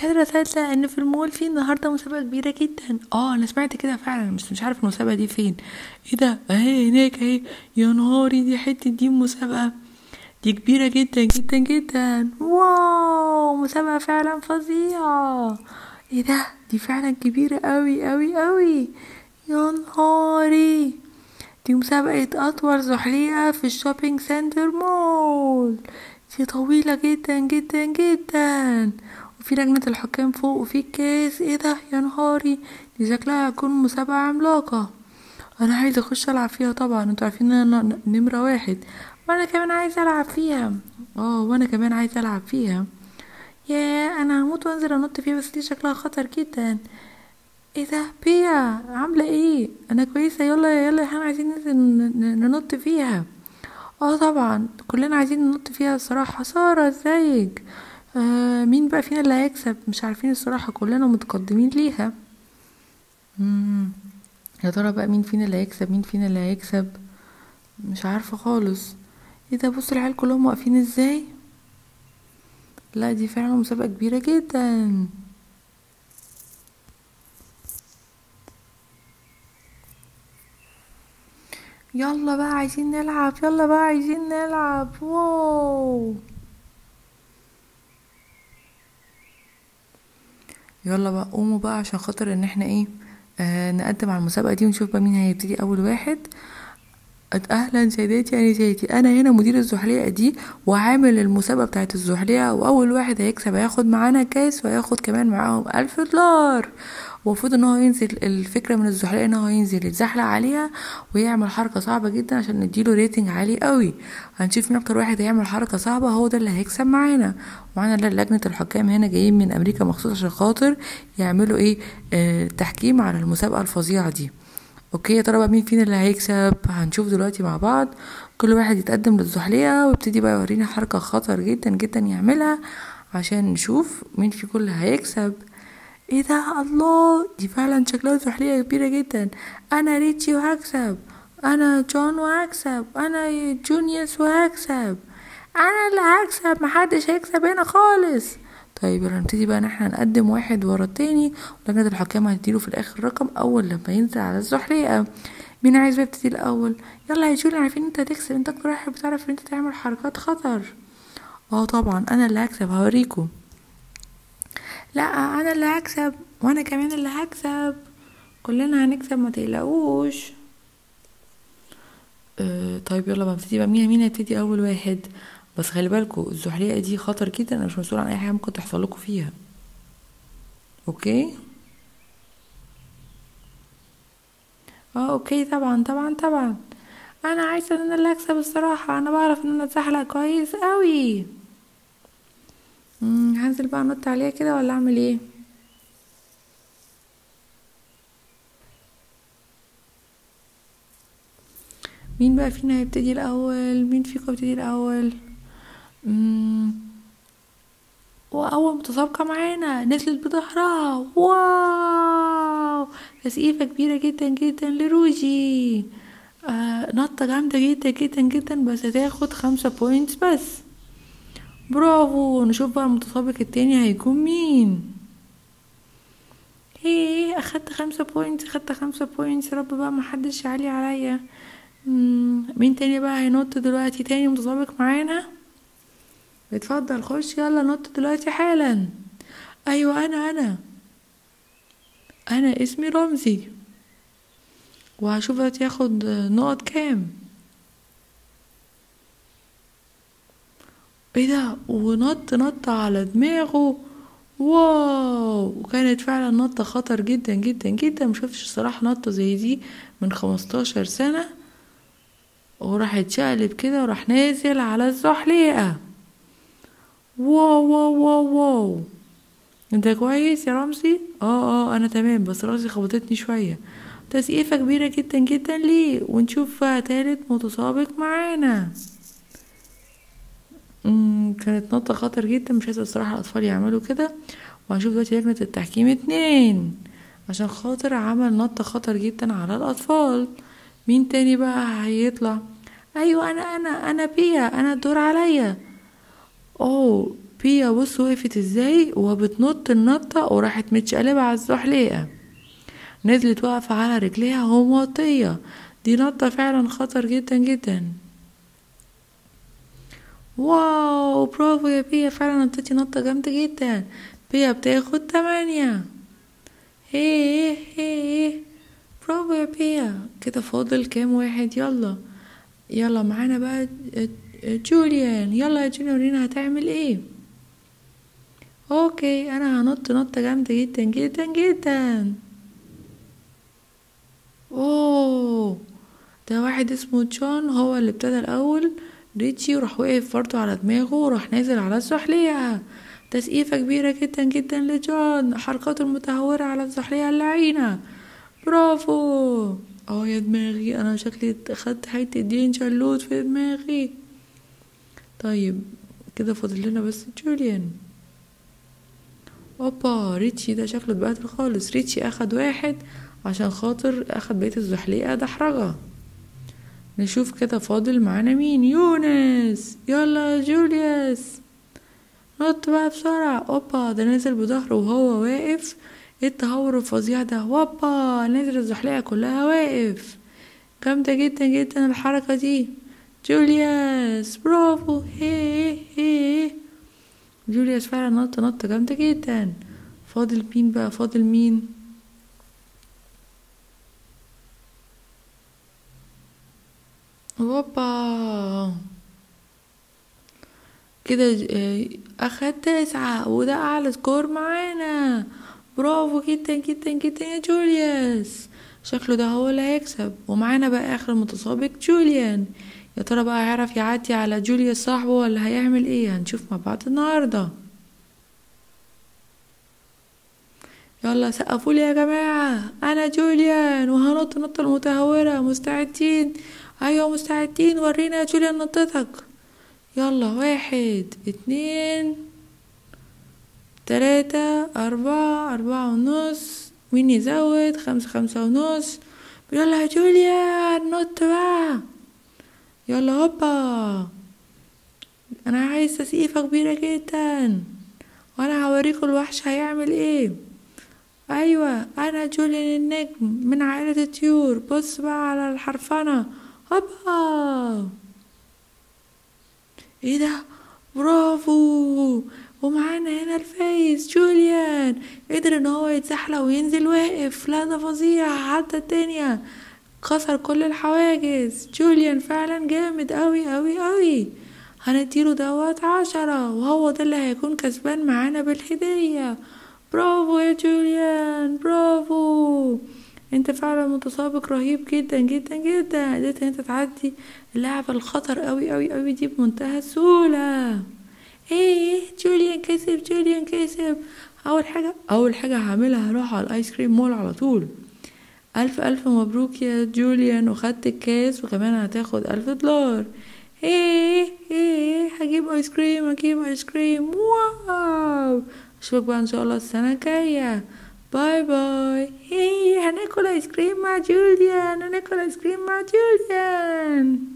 قادرة اصدق ان في المول في النهاردة مسابقة كبيرة جدا اه انا سمعت كده فعلا بس مش عارف المسابقة دي فين ايه ده اهي هناك اهي يا نهاري دي حتة دي مسابقة دي كبيرة جدا جدا جدا واو مسابقة فعلا فظيعة ايه ده دي فعلا كبيرة قوي قوي قوي يا نهاري دي مسابقة أطول زحليقة في الشوبينج سنتر مول دي طويلة جدا جدا جدا وفي لجنة الحكام فوق وفي الكاس ايه ده يا نهاري دي شكلها هتكون مسابقة عملاقة انا عايزة اخش العب فيها طبعا انتوا عارفين ان انا نمرة واحد وانا كمان عايزة العب فيها اه وانا كمان عايزة العب فيها يا انا هموت وانزل انط فيها بس دي شكلها خطر جدا ايه ده بيا عاملة ايه انا كويسة يلا يلا احنا عايزين ننزل ن- ن- ننط فيها اه طبعا كلنا عايزين ننط فيها الصراحة سارة ازيك آه مين بقى فينا اللي هيكسب مش عارفين الصراحة كلنا متقدمين ليها مم. يا ترى بقى مين فينا اللي هيكسب مين فينا اللي هيكسب مش عارفة خالص ايه ده بص العيال كلهم واقفين ازاي لا دي فعلا مسابقة كبيرة جدا يلا بقى عايزين نلعب يلا بقى عايزين نلعب واو يلا بقى قوموا بقى عشان خاطر ان احنا ايه آه نقدم على المسابقة دي ونشوف بقى مين هيبتدي اول واحد أت- اهلا سيداتي انساتي انا هنا مدير الزحليقه دي وعامل المسابقه بتاعه الزحليقه واول واحد هيكسب هياخد معانا كاس وهياخد كمان معاهم ألف دولار ومفروض ان هو ينزل الفكره من الزحليقه ان هو ينزل يتزحلق عليها ويعمل حركه صعبه جدا عشان نديله ريتنج عالي قوي هنشوف مين اكتر واحد هيعمل حركه صعبه هو ده اللي هيكسب معانا معانا لجنه الحكام هنا جايين من امريكا مخصوص عشان خاطر يعملوا ايه آه تحكيم على المسابقه الفظيعه دي اوكي يا ترى بقى مين فينا اللي هيكسب هنشوف دلوقتي مع بعض كل واحد يتقدم للزحليقة ويبتدي بقى يورينا حركة خطر جدا جدا يعملها عشان نشوف مين فيكم اللي هيكسب ايه ده الله دي فعلا شكلها زحليقة كبيرة جدا انا ريتشي وهكسب انا جون وهكسب انا جونيوس وهكسب انا اللي هكسب محدش هيكسب هنا خالص طيب يلا نبتدي بقى ان احنا نقدم واحد ورا التاني ولجنة الحكام هتديله في الاخر رقم اول لما ينزل على الزحليقة مين عايز بقى يبتدي الاول يلا يا جولي عارفين انت هتكسب انت اكتر واحد بتعرف ان انت تعمل حركات خطر اه طبعا انا اللي هكسب هوريكم لا انا اللي هكسب وانا كمان اللي هكسب كلنا هنكسب ما تقلقوش آه طيب يلا بقى نبتدي بقى مين مين هيبتدي اول واحد بس خلي بالكوا الزحليقه دي خطر جدا انا مش مسؤول عن اي حاجه ممكن تحصل لكم فيها اوكي اه اوكي طبعا طبعا طبعا انا عايزه ان انا اللي اكسب الصراحه انا بعرف ان انا اتزحلق كويس قوي مم، هنزل بقى انط عليها كده ولا اعمل ايه مين بقى فينا هيبتدي الاول مين فيكم هيبتدي الاول مم. واول متسابقه معانا نزلت بظهرها واو تسقيفه كبيره جدا جدا لروجي آه نطه جامده جدا جدا جدا بس هتاخد خمسة بوينتس بس برافو نشوف بقى المتسابق التاني هيكون مين ايه اخدت خمسة بوينتس اخدت خمسة بوينتس يا رب بقى محدش يعلي عليا مم، مين تاني بقى هينط دلوقتي تاني متسابق معانا اتفضل خش يلا نط دلوقتي حالا ايوه انا انا انا اسمي رمزي وهشوف دلوقتي ياخد نقط كام ايه ده ونط نط على دماغه واو وكانت فعلا نطة خطر جدا جدا جدا مشوفتش الصراحة نطة زي دي من خمستاشر سنة وراح اتشقلب كده وراح نازل على الزحليقة واو واو واو واو انت كويس يا رمزي اه اه انا تمام بس راسي خبطتني شوية تسقيفة كبيرة جدا جدا ليه ونشوف بقى تالت متسابق معانا مم، كانت نقطة خطر جدا مش عايزة الصراحة الأطفال يعملوا كده وهنشوف دلوقتي لجنة التحكيم اتنين عشان خاطر عمل نقطة خطر جدا على الأطفال مين تاني بقى هيطلع أيوة أنا أنا أنا بيا أنا الدور عليا أوه بيا بص وقفت ازاي وبتنط النطة وراحت متشقلبة على الزحليقة نزلت واقفة على رجليها وموطية دي نطة فعلا خطر جدا جدا واو برافو يا بيا فعلا نطيتي نطة جامدة جدا بيا بتاخد تمانية هيه هيه برافو يا بيا كده فاضل كام واحد يلا يلا معانا بقى جوليان يلا يا جوليان ورينا هتعمل ايه اوكي انا هنط نطة جامدة جدا جدا جدا اوه ده واحد اسمه جون هو اللي ابتدى الاول ريتشي وراح وقف برضه على دماغه وراح نازل على الزحلية تسقيفة كبيرة جدا جدا لجون حركاته المتهورة على الزحلية اللعينة برافو اه يا دماغي انا شكلي خدت حتة دين شلوت في دماغي طيب كده فاضل لنا بس جوليان اوبا ريتشي ده شكله اتبهدل خالص ريتشي اخد واحد عشان خاطر اخد بيت الزحليقة دحرجة نشوف كده فاضل معانا مين يونس يلا يا جوليوس نط بقى بسرعة اوبا ده نازل بظهره وهو واقف ايه التهور الفظيع ده وابا نازل الزحليقة كلها واقف جامدة جدا جدا الحركة دي جوليوس برافو هي هي جوليوس فعلا نط نطة جامدة جدا فاضل مين بقى فاضل مين هوبا كده اخد تسعة وده اعلى سكور معانا برافو جدا جدا جدا يا جوليوس شكله ده هو اللي هيكسب ومعانا بقى اخر متسابق جوليان يا ترى بقى هيعرف يعدي على جوليوس صاحبه ولا هيعمل ايه هنشوف مع بعض النهارده يلا سقفولي يا جماعة أنا جوليان وهنط نطة المتهورة مستعدين أيوة مستعدين ورينا يا جوليان نطتك يلا واحد اتنين تلاتة أربعة أربعة ونص مين يزود خمسة خمسة ونص يلا يا جوليان نط بقى يلا هوبا أنا عايز تسقيفة كبيرة جدا وأنا هوريكم الوحش هيعمل ايه أيوة أنا جوليان النجم من عائلة الطيور بص بقى على الحرفنة هوبا ايه ده برافو ومعانا هنا الفايز جوليان قدر ان هو يتزحلق وينزل واقف لا ده فظيع عدى الدنيا كسر كل الحواجز جوليان فعلا جامد اوي اوي اوي هنديله دوت عشرة وهو ده اللي هيكون كسبان معانا بالهدية برافو يا جوليان برافو انت فعلا متسابق رهيب جدا جدا جدا قدرت ان انت تعدي اللعبة الخطر قوي قوي قوي دي بمنتهى السهولة ايه جوليان كسب جوليان كسب اول حاجة اول حاجة هعملها هروح على الايس كريم مول على طول الف الف مبروك يا جوليان وخدت الكاس وكمان هتاخد الف دولار ايه ايه هجيب ايس كريم هجيب ايس كريم واو اشوفك بقى ان شاء الله السنة الجاية باي باي هي هناكل ايس كريم مع جوليان هناكل ايس كريم مع جوليان